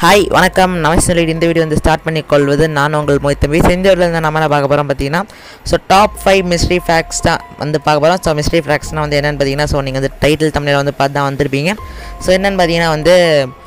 hi வணக்கம் நமஸ்தே இந்த video வந்து ஸ்டார்ட் பண்ணி கொள்வது நான் உங்கள் மொய் தம்பி செஞ்சூரில் இருந்து நம்ம என்ன பார்க்க போகிறோம் பார்த்தீங்கன்னா so top five mystery facts தான் வந்து பார்க்க போகிறோம் ஸோ மிஸ்ட்ரி ஃபேக்ட்ஸ்னால் வந்து என்னென்னு பார்த்தீங்கன்னா ஸோ நீங்கள் வந்து டைட்டில் தமிழில் வந்து பார்த்து தான் வந்திருப்பீங்க ஸோ என்னென்னு பார்த்தீங்கன்னா வந்து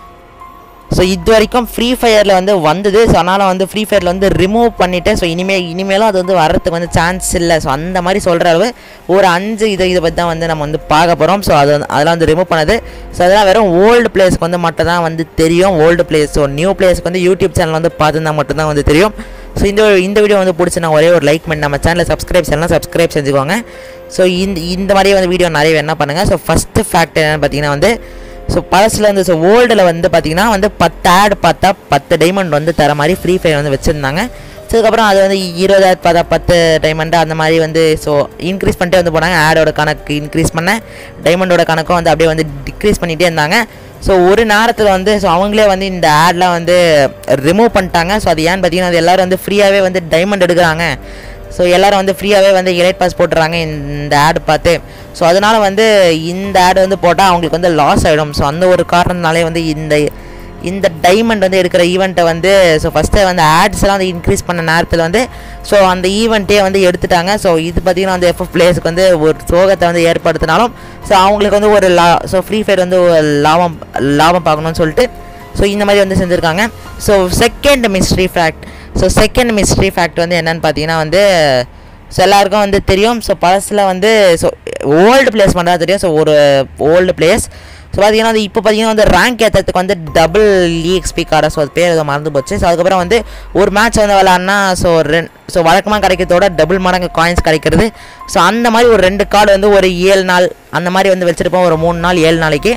ஸோ இது வரைக்கும் ஃப்ரீ ஃபயரில் வந்து வந்தது ஸோ அதனால் வந்து ஃப்ரீ ஃபயரில் வந்து ரிமூவ் பண்ணிவிட்டு ஸோ இனிமேல் இனிமேலும் அது வந்து வர்றதுக்கு வந்து சான்ஸ் இல்லை ஸோ அந்த மாதிரி சொல்கிற அளவு ஒரு அஞ்சு இதை இதை பற்றி தான் வந்து நம்ம வந்து பார்க்க போகிறோம் ஸோ அது வந்து அதெல்லாம் வந்து ரிமூவ் பண்ணது ஸோ அதெல்லாம் வெறும் ஓல்டு பிளேஸ்க்கு வந்து மட்டும் தான் வந்து தெரியும் ஓல்டு பிளேஸ் ஸோ நியூ பிளேஸ்க்கு வந்து யூடியூப் சேனல் வந்து பார்த்துருந்தா மட்டும்தான் வந்து தெரியும் ஸோ இந்த இந்த வீடியோ வந்து பிடிச்சி நான் ஒரே ஒரு லைக் பண்ணி நம்ம சேனலை சப்ஸ்கிரைப் செய்யலாம் சப்ஸ்கிரைப் செஞ்சுக்கோங்க ஸோ இந்த இந்த மாதிரியே வந்து வீடியோ நிறைய என்ன பண்ணுங்கள் ஸோ ஃபஸ்ட்டு ஃபேக்ட் என்னென்னு பார்த்தீங்கன்னா வந்து ஸோ பழசில் வந்து ஸோ ஓல்டில் வந்து பார்த்தீங்கன்னா வந்து பத்து ஆட் பார்த்தா பத்து டைமண்ட் வந்து தர மாதிரி ஃப்ரீ ஃபயர் வந்து வச்சுருந்தாங்க ஸோ அதுக்கப்புறம் அது வந்து இருபதாயிரத்து பார்த்தா பத்து டைமண்ட் அந்த மாதிரி வந்து ஸோ இன்க்ரீஸ் பண்ணிட்டே வந்து போனாங்க ஆடோட கணக்கு இன்க்ரீஸ் பண்ண டைமண்டோட கணக்கும் வந்து அப்படியே வந்து டிக்ரீஸ் பண்ணிகிட்டே இருந்தாங்க ஸோ ஒரு நேரத்தில் வந்து ஸோ அவங்களே வந்து இந்த ஆட்லாம் வந்து ரிமூவ் பண்ணிட்டாங்க ஸோ அது ஏன்னு பார்த்தீங்கன்னா அது எல்லோரும் வந்து ஃப்ரீயாகவே வந்து டைமண்ட் எடுக்கிறாங்க ஸோ எல்லோரும் வந்து ஃப்ரீயாகவே வந்து எலைட் பாஸ் போட்டுறாங்க இந்த ஆடு பார்த்து ஸோ அதனால் வந்து இந்த ஆடு வந்து போட்டால் அவங்களுக்கு வந்து லாஸ் ஆகிடும் ஸோ அந்த ஒரு காரணத்தினாலே வந்து இந்த இந்த டைமண்ட் வந்து எடுக்கிற ஈவெண்ட்டை வந்து ஸோ ஃபஸ்ட்டு வந்து ஆட்ஸ்லாம் வந்து இன்க்ரீஸ் பண்ண நேரத்தில் வந்து ஸோ அந்த ஈவெண்ட்டே வந்து எடுத்துட்டாங்க ஸோ இது பார்த்திங்கன்னா வந்து எஃப்எஃப் பிளேயர்ஸுக்கு வந்து ஒரு சோகத்தை வந்து ஏற்படுத்தினாலும் ஸோ அவங்களுக்கு வந்து ஒரு லா ஸோ ஃப்ரீ ஃபயர் வந்து ஒரு லாபம் லாபம் பார்க்கணும்னு சொல்லிட்டு ஸோ இந்த மாதிரி வந்து செஞ்சுருக்காங்க so second mystery fact so second mystery fact வந்து என்னென்னு பார்த்தீங்கன்னா வந்து ஸோ எல்லாருக்கும் வந்து தெரியும் ஸோ பழசில் வந்து ஸோ ஓல்டு பிளேஸ் பண்ணுறதா தெரியும் ஸோ ஒரு ஓல்டு பிளேஸ் ஸோ பார்த்தீங்கன்னா வந்து இப்போ பார்த்தீங்கன்னா வந்து ரேங்க் ஏற்றுறதுக்கு வந்து டபுள் இஎக்ஸ்பி கார்டை ஸோ அது பேர் ஏதோ மறந்து போச்சு ஸோ அதுக்கப்புறம் வந்து ஒரு மேட்ச் வந்து விளாட்னா ஸோ ரெண்டு ஸோ வழக்கமாக கிடைக்கிறதோட டபுள் மடங்கு காயின்ஸ் கிடைக்கிறது ஸோ அந்த மாதிரி ஒரு ரெண்டு கார்டு வந்து ஒரு ஏழு நாள் அந்த மாதிரி வந்து வச்சுருப்போம் ஒரு மூணு நாள் ஏழு நாளைக்கு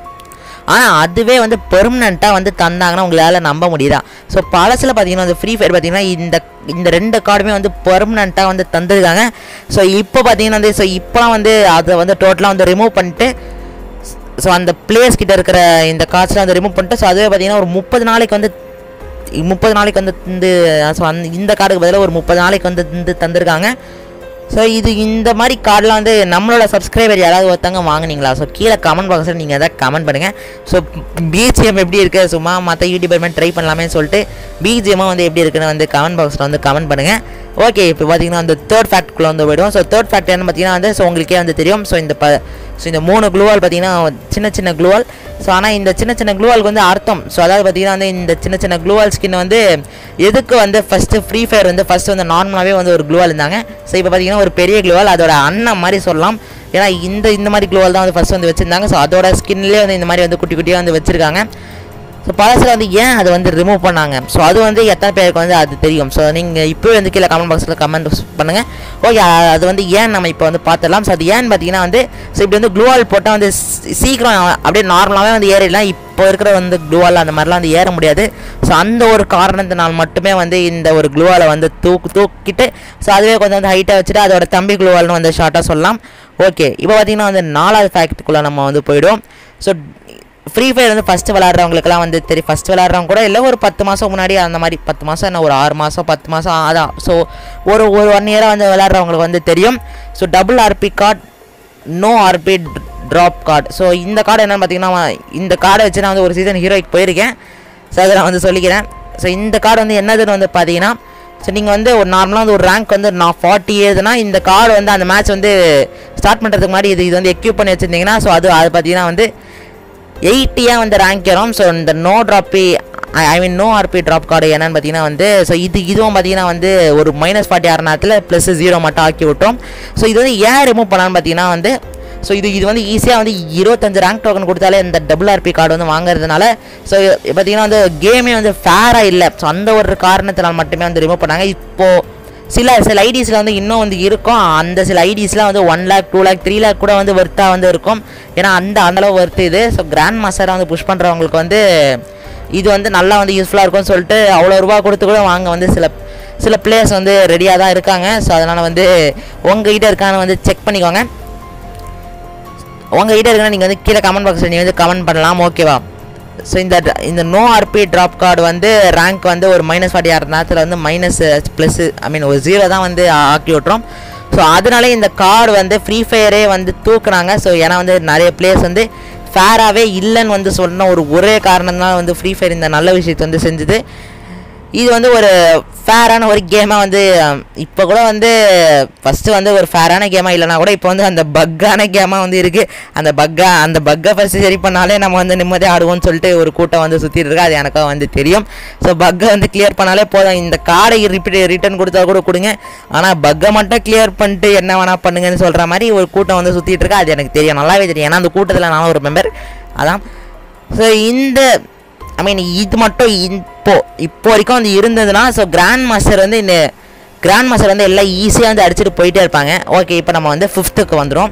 ஆனால் அதுவே வந்து பெர்மனண்ட்டாக வந்து தந்தாங்கன்னா உங்களால் நம்ப முடியுதா ஸோ பழசில் பார்த்தீங்கன்னா வந்து ஃப்ரீ ஃபயர் பார்த்தீங்கன்னா இந்த இந்த ரெண்டு கார்டுமே வந்து பெர்மனண்ட்டாக வந்து தந்துருக்காங்க ஸோ இப்போ பார்த்தீங்கன்னா வந்து ஸோ இப்போலாம் வந்து அதை வந்து டோட்டலாக வந்து ரிமூவ் பண்ணிட்டு ஸோ அந்த பிளேஸ் கிட்ட இருக்கிற இந்த கார்ட்ஸ்லாம் வந்து ரிமூவ் பண்ணிட்டு ஸோ அதுவே பார்த்தீங்கன்னா ஒரு முப்பது நாளைக்கு வந்து முப்பது நாளைக்கு வந்து இந்த ஸோ அந்த இந்த கார்டுக்கு பதிலாக ஒரு முப்பது நாளைக்கு வந்து வந்து தந்திருக்காங்க ஸோ இது இந்த மாதிரி கார்டெலாம் வந்து நம்மளோட சப்ஸ்கிரைபர் யாராவது ஒருத்தவங்க வாங்கினீங்களா ஸோ கீழே கமெண்ட் பாக்ஸில் நீங்கள் எதாவது கமெண்ட் பண்ணுங்கள் ஸோ பிஜிஎம் எப்படி இருக்குது சும்மா மற்ற யூடியூபர் மாதிரி ட்ரை பண்ணலாமே சொல்லிட்டு பிஜிஎம்மாக வந்து எப்படி இருக்குன்னு வந்து கமெண்ட் பாக்ஸில் வந்து கமெண்ட் பண்ணுங்கள் ஓகே இப்போ பார்த்தீங்கன்னா அந்த தேர்ட் ஃபேக்ட்குள்ளே வந்து போய்டும் ஸோ தேர்ட் ஃபேக்ட் என்ன பார்த்தீங்கன்னா வந்து ஸோ உங்களுக்கே வந்து தெரியும் ஸோ இந்த ப ஸோ இந்த மூணு க்ளூவால் பார்த்தீங்கன்னா சின்ன சின்ன க்ளூவால் ஸோ ஆனால் இந்த சின்ன சின்ன க்ளூவாலுக்கு வந்து அர்த்தம் ஸோ அதாவது பார்த்தீங்கன்னா வந்து இந்த சின்ன சின்ன க்ளூவால் ஸ்கின் வந்து எதுக்கு வந்து ஃபஸ்ட்டு ஃப்ரீ ஃபயர் வந்து ஃபஸ்ட்டு வந்து நார்மலாகவே வந்து ஒரு க்ளூவால் இருந்தாங்க ஸோ இப்போ பார்த்தீங்கன்னா ஒரு பெரிய க்ளூவால் அதோட அண்ணன் மாதிரி சொல்லலாம் ஏன்னா இந்த இந்த மாதிரி க்ளூவால் தான் வந்து ஃபஸ்ட் வந்து வச்சுருந்தாங்க ஸோ அதோட ஸ்கின்லேயே வந்து இந்த மாதிரி வந்து குட்டி குட்டியாக வந்து வச்சுருக்காங்க ஸோ பழசில் வந்து ஏன் அதை வந்து ரிமூவ் பண்ணாங்க ஸோ அது வந்து எத்தனை பேருக்கு வந்து அது தெரியும் ஸோ நீங்கள் இப்போவே வந்து கீழே கமெண்ட் பாக்ஸில் கமெண்ட் பண்ணுங்கள் ஓகே அது வந்து ஏன் நம்ம இப்போ வந்து பார்த்துடலாம் ஸோ அது ஏன்னு பார்த்தீங்கன்னா வந்து ஸோ இப்படி வந்து க்ளூவால் போட்டால் வந்து சீக்கிரம் அப்படியே நார்மலாகவே வந்து ஏறிடலாம் இப்போ இருக்கிற வந்து க்ளூவால் அந்த மாதிரிலாம் வந்து ஏற முடியாது ஸோ அந்த ஒரு காரணத்தினால் மட்டுமே வந்து இந்த ஒரு க்ளூவாலை வந்து தூக்கு தூக்கிட்டு ஸோ அதுவே கொஞ்சம் வந்து ஹைட்டாக வச்சுட்டு அதோட தம்பி க்ளூவால்னு வந்து ஷார்ட்டாக சொல்லலாம் ஓகே இப்போ பார்த்தீங்கன்னா வந்து நாலாவது ஃபேக்ட்ரிக்குள்ளே நம்ம வந்து போயிடும் ஸோ ஃப்ரீ ஃபயர் வந்து ஃபஸ்ட்டு விளாட்றவங்களுக்குலாம் வந்து தெரியும் ஃபஸ்ட்டு விளாட்றவங்க கூட இல்லை ஒரு பத்து மாதம் முன்னாடி அந்த மாதிரி பத்து மாதம் என்ன ஒரு ஆறு மாதம் பத்து மாதம் அதான் ஸோ ஒரு ஒரு ஒன் இயராக வந்து விளாட்றவங்களுக்கு வந்து தெரியும் so double RP card no RP drop card so இந்த கார்டு என்னென்னு பார்த்தீங்கன்னா இந்த கார்டை வச்சு நான் வந்து ஒரு சீசன் ஹீரோய்க்கு போயிருக்கேன் ஸோ அதை நான் வந்து சொல்லிக்கிறேன் ஸோ இந்த கார்டு வந்து என்னதுன்னு வந்து பார்த்தீங்கன்னா ஸோ நீங்கள் வந்து ஒரு நார்மலாக வந்து ஒரு ரேங்க் வந்து நான் ஃபார்ட்டி ஏதுனா இந்த கார்டு வந்து அந்த மேட்ச் வந்து ஸ்டார்ட் பண்ணுறதுக்கு முன்னாடி இது இது வந்து எக்யூப் பண்ணி வச்சுருந்தீங்கன்னா ஸோ அது அது பார்த்தீங்கன்னா வந்து எயிட்டியாக வந்து ரேங்க் ஏறும் ஸோ இந்த no drop I mean no RP drop card என்னன்னு பார்த்தீங்கன்னா வந்து ஸோ இது இதுவும் பார்த்தீங்கன்னா வந்து ஒரு மைனஸ் ஃபார்ட்டி ஆறு நேரத்தில் ப்ளஸ் ஜீரோ மட்டும் ஆக்கி விட்டோம் ஸோ இது வந்து ஏன் ரிமூவ் பண்ணலான்னு பார்த்தீங்கன்னா வந்து ஸோ இது இது வந்து ஈஸியாக வந்து இருபத்தஞ்சு ரேங்க் டோக்கன் கொடுத்தாலே இந்த டபுள் ஆர்பி கார்டு வந்து வாங்குறதுனால ஸோ பார்த்தீங்கன்னா வந்து கேமே வந்து ஃபேராக இல்லை ஸோ அந்த ஒரு காரணத்தினால் மட்டுமே வந்து ரிமூவ் பண்ணாங்க இப்போது சில சில ஐடிஸில் வந்து இன்னும் வந்து இருக்கும் அந்த சில ஐடிஸ்லாம் வந்து one lakh two lakh three lakh கூட வந்து ஒர்த்தாக வந்து இருக்கும் ஏன்னா அந்த அந்தளவு ஒர்த்து இது ஸோ கிராண்ட் மாஸ்டராக வந்து புஷ் பண்ணுறவங்களுக்கு வந்து இது வந்து நல்லா வந்து யூஸ்ஃபுல்லாக இருக்கும்னு சொல்லிட்டு அவ்வளோ ரூபா கொடுத்து கூட வாங்க வந்து சில சில பிளேயர்ஸ் வந்து ரெடியாக தான் இருக்காங்க ஸோ அதனால் வந்து உங்ககிட்ட இருக்கான்னு வந்து செக் பண்ணிக்கோங்க உங்ககிட்ட இருக்கான்னு நீங்கள் வந்து கீழே கமெண்ட் பாக்ஸில் நீங்கள் வந்து கமெண்ட் பண்ணலாம் ஓகேவா ஸோ இந்த இந்த நோ ஆர்பி ட்ராப் கார்டு வந்து ரேங்க் வந்து ஒரு மைனஸ் ஃபார்ட்டி ஆறு நேரத்தில் வந்து மைனஸ் ப்ளஸ் ஐ மீன் ஒரு ஜீரோ தான் வந்து ஆக்கி விட்றோம் ஸோ அதனாலே இந்த கார்டு வந்து ஃப்ரீ ஃபயரே வந்து தூக்குனாங்க ஸோ ஏன்னா வந்து நிறைய பிளேயர்ஸ் வந்து ஃபேராகவே இல்லைன்னு வந்து சொன்ன ஒரு ஒரே காரணம் தான் வந்து ஃப்ரீ ஃபயர் இந்த நல்ல விஷயத்தை வந்து செஞ்சுது இது வந்து ஒரு ஃபேரான ஒரு கேமாக வந்து இப்போ கூட வந்து ஃபஸ்ட்டு வந்து ஒரு ஃபேரான கேமாக இல்லைனா கூட இப்போ வந்து அந்த பக்கான கேமாக வந்து இருக்குது அந்த பக்கா அந்த பக்கை ஃபஸ்ட்டு சரி பண்ணாலே நம்ம வந்து நிம்மதியாக ஆடுவோம்னு சொல்லிட்டு ஒரு கூட்டம் வந்து சுற்றிட்டு இருக்கு அது எனக்கும் வந்து தெரியும் ஸோ பக்கை வந்து கிளியர் பண்ணாலே போதும் இந்த கார்டை ரிப்பீட் ரிட்டர்ன் கொடுத்தா கூட கொடுங்க ஆனால் பக்கை மட்டும் கிளியர் பண்ணிட்டு என்ன வேணா பண்ணுங்கன்னு சொல்கிற மாதிரி ஒரு கூட்டம் வந்து சுற்றிட்டு இருக்கு அது எனக்கு தெரியும் நல்லாவே தெரியும் ஏன்னா அந்த கூட்டத்தில் நானும் ஒரு மெம்பர் அதான் ஸோ இந்த ஐ மீன் இது மட்டும் இப்போ இப்போ வரைக்கும் வந்து இருந்ததுன்னா ஸோ கிராண்ட் மாஸ்டர் வந்து இந்த கிராண்ட் மாஸ்டர் வந்து எல்லாம் ஈஸியாக வந்து அடிச்சுட்டு போயிட்டே இருப்பாங்க ஓகே இப்போ நம்ம வந்து ஃபிஃப்த்துக்கு வந்துடும்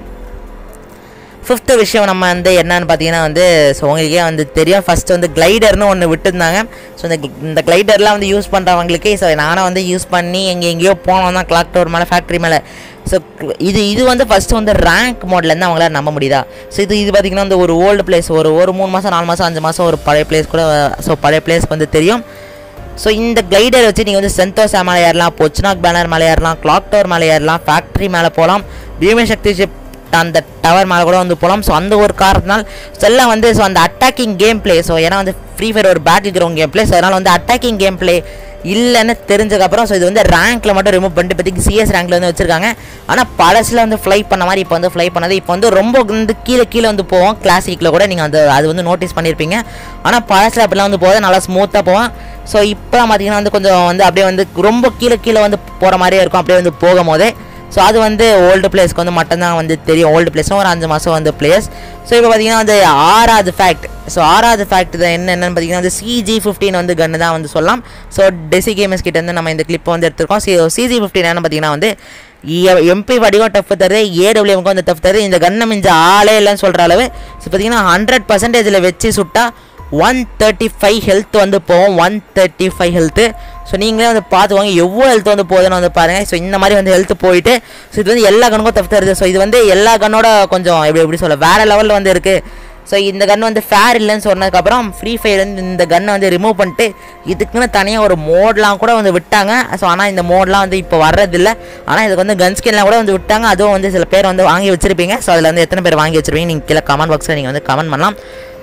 ஃபிஃப்த்து விஷயம் நம்ம வந்து என்னன்னு பார்த்தீங்கன்னா வந்து ஸோ உங்களுக்கே வந்து தெரியும் ஃபஸ்ட்டு வந்து கிளைடர்னு ஒன்று விட்டுருந்தாங்க ஸோ இந்த இந்த கிளைடர்லாம் வந்து யூஸ் பண்ணுறவங்களுக்கு ஸோ நானும் வந்து யூஸ் பண்ணி எங்கே எங்கேயோ போனோம் தான் கிளாக் டவர் மேலே ஃபேக்ட்ரி மேலே ஸோ இது இது வந்து ஃபஸ்ட்டு வந்து ரேங்க் மோட்லேருந்து அவங்களால நம்ப முடியுதா ஸோ இது இது பார்த்திங்கன்னா வந்து ஒரு ஓல்டு பிளேஸ் ஒரு ஒரு மூணு மாதம் நாலு மாதம் அஞ்சு மாதம் ஒரு பழைய பிளேஸ் கூட ஸோ பழைய பிளேஸ்க்கு வந்து தெரியும் ஸோ இந்த கிளைடர் வச்சு நீங்கள் வந்து சென்தோசா மேலே ஏறலாம் பொச்னாக் பேனர் மேலே ஏறலாம் கிளாக் டவர் மேலே ஏறலாம் ஃபேக்ட்ரி மேலே போகலாம் பீமே சக்தி ஷிப் அந்த டவர் மேலே கூட வந்து போகலாம் ஸோ அந்த ஒரு காரணத்தினால் ஸோ எல்லாம் வந்து ஸோ அந்த அட்டாக்கிங் கேம் பிளே ஸோ ஏன்னா வந்து ஃப்ரீ ஃபயர் ஒரு battle ground game play so அதனால் வந்து அட்டாக்கிங் கேம் பிளே இல்லைன்னு தெரிஞ்சதுக்கப்புறம் ஸோ இது வந்து ரேங்க்கில் மட்டும் ரிமூவ் பண்ணிட்டு இப்போதைக்கு சிஎஸ் ரேங்க்கில் வந்து வச்சிருக்காங்க ஆனால் பழசில் வந்து ஃப்ளை பண்ண மாதிரி இப்போ வந்து ஃப்ளை பண்ணது இப்போ வந்து ரொம்ப வந்து கீழே கீழே வந்து போவோம் கிளாசிக்கில் கூட நீங்கள் வந்து அது வந்து நோட்டீஸ் பண்ணியிருப்பீங்க ஆனால் பழசில் அப்படிலாம் வந்து போகுது நல்லா ஸ்மூத்தாக போவோம் ஸோ இப்போ பார்த்தீங்கன்னா வந்து கொஞ்சம் வந்து அப்படியே வந்து ரொம்ப கீழே கீழே வந்து போகிற மாதிரியே இருக்கும் அப்படியே வந்து போகும்போதே ஸோ அது வந்து ஓல்டு பிளேஸ்க்கு வந்து மட்டும்தான் வந்து தெரியும் ஓல்டு பிளேஸும் ஒரு அஞ்சு மாதம் வந்து பிளேஸ் ஸோ இப்போ பார்த்தீங்கன்னா வந்து ஆறாவது ஃபேக்ட் ஸோ ஆறாவது ஃபேக்ட் தான் என்ன என்னன்னு பார்த்தீங்கன்னா வந்து சிஜி ஃபிஃப்டின் வந்து கன்று தான் வந்து சொல்லலாம் ஸோ டெசி கேமர்ஸ் கிட்ட இருந்து நம்ம இந்த கிளிப்பை வந்து எடுத்திருக்கோம் சி சிஜி ஃபிஃப்டின் என்ன பார்த்தீங்கன்னா வந்து எம்பி வடிவம் டஃப் தருது ஏடபிள்யூஎம்க்கு வந்து டஃப் தருது இந்த கன்னை மிஞ்ச ஆளே இல்லைன்னு சொல்கிற அளவு ஸோ பார்த்தீங்கன்னா ஹண்ட்ரட் பர்சன்டேஜில் வச்சு சுட்டா ஒன் தேர்ட்டி ஃபைவ் ஹெல்த் வந்து போகும் one thirty five health so நீங்களே வந்து பார்த்துக்கோங்க எவ்வளோ ஹெல்த் வந்து போகுதுன்னு வந்து பாருங்கள் ஸோ இந்த மாதிரி வந்து ஹெல்த் போயிட்டு ஸோ இது வந்து எல்லா கண்ணுக்கும் தப்பு தருது ஸோ இது வந்து எல்லா கண்ணோட கொஞ்சம் எப்படி எப்படி சொல்ல வேறு லெவலில் வந்து இருக்குது ஸோ இந்த கன் வந்து ஃபேர் இல்லைன்னு சொன்னதுக்கப்புறம் ஃப்ரீ ஃபயர் வந்து இந்த கன்னை வந்து ரிமூவ் பண்ணிட்டு இதுக்குன்னு தனியாக ஒரு மோட்லாம் கூட வந்து விட்டாங்க ஸோ ஆனால் இந்த மோட்லாம் வந்து இப்போ வர்றதில்ல ஆனால் இதுக்கு வந்து கன் ஸ்கின்லாம் கூட வந்து விட்டாங்க அதுவும் வந்து சில பேர் வந்து வாங்கி வச்சிருப்பீங்க ஸோ அதில் வந்து எத்தனை பேர் வாங்கி வச்சிருப்பீங்க நீங்கள் கீழே கமெண்ட் பாக்ஸில் நீங்கள் வந்து கமெண்ட் பண்ணலாம்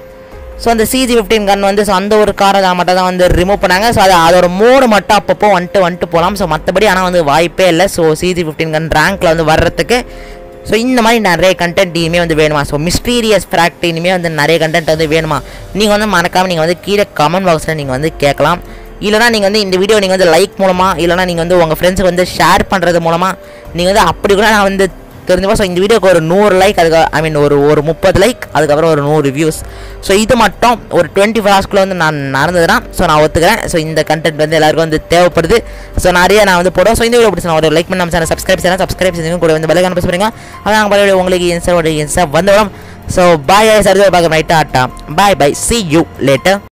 ஸோ அந்த சிஜி ஃபிஃப்டீன் கன் வந்து ஸோ அந்த ஒரு காரை மட்டும் தான் வந்து ரிமூவ் பண்ணாங்க ஸோ அது அதோட மோடு மட்டும் அப்பப்போ வந்துட்டு வந்துட்டு போகலாம் ஸோ மற்றபடி ஆனால் வந்து வாய்ப்பே இல்லை ஸோ சிஜி ஃபிஃப்டீன் கன் ரேங்க்கில் வந்து வர்றதுக்கு ஸோ இந்த மாதிரி நிறைய கண்டென்ட் இனிமேல் வந்து வேணுமா ஸோ மிஸ்டீரியஸ் ஃபேக்ட் இனிமேல் வந்து நிறைய கண்டென்ட் வந்து வேணுமா நீங்கள் வந்து மறக்காமல் நீங்கள் வந்து கீழே கமெண்ட் பாக்ஸில் நீங்கள் வந்து கேட்கலாம் இல்லைனா நீங்கள் வந்து இந்த வீடியோ நீங்கள் வந்து லைக் மூலமாக இல்லைனா நீங்கள் வந்து உங்கள் ஃப்ரெண்ட்ஸுக்கு வந்து ஷேர் பண்ணுறது மூலமாக நீங்கள் வந்து அப்படி கூட நான் வந்து தெரிஞ்சுப்பா ஸோ இந்த வீடியோக்கு ஒரு நூறு லைக் அதுக்கு ஐ மீன் ஒரு ஒரு முப்பது லைக் அதுக்கப்புறம் ஒரு நூறு வியூஸ் ஸோ இது மட்டும் ஒரு டுவெண்ட்டி ஃபோர் ஹவர்ஸ்க்குள்ளே வந்து நான் நடந்ததுன்னா ஸோ நான் ஒத்துக்கிறேன் ஸோ இந்த கண்டென்ட் வந்து எல்லாருக்கும் வந்து தேவைப்படுது ஸோ நிறைய நான் வந்து போடுவேன் ஸோ இந்த வீடியோ பிடிச்சி நான் ஒரு லைக் பண்ணி நம்ம சேனல் சப்ஸ்கிரைப் செய்யலாம் சப்ஸ்கிரைப் செஞ்சு கூட வந்து பெல்லைக்கான பேச போகிறீங்க அதான் நாங்கள் உங்களுக்கு இன்ஸ்டா இன்ஸ்டா வந்துவிடும் ஸோ பாய் சார் பார்க்க நைட்டாக ஆட்டா bye bye see you later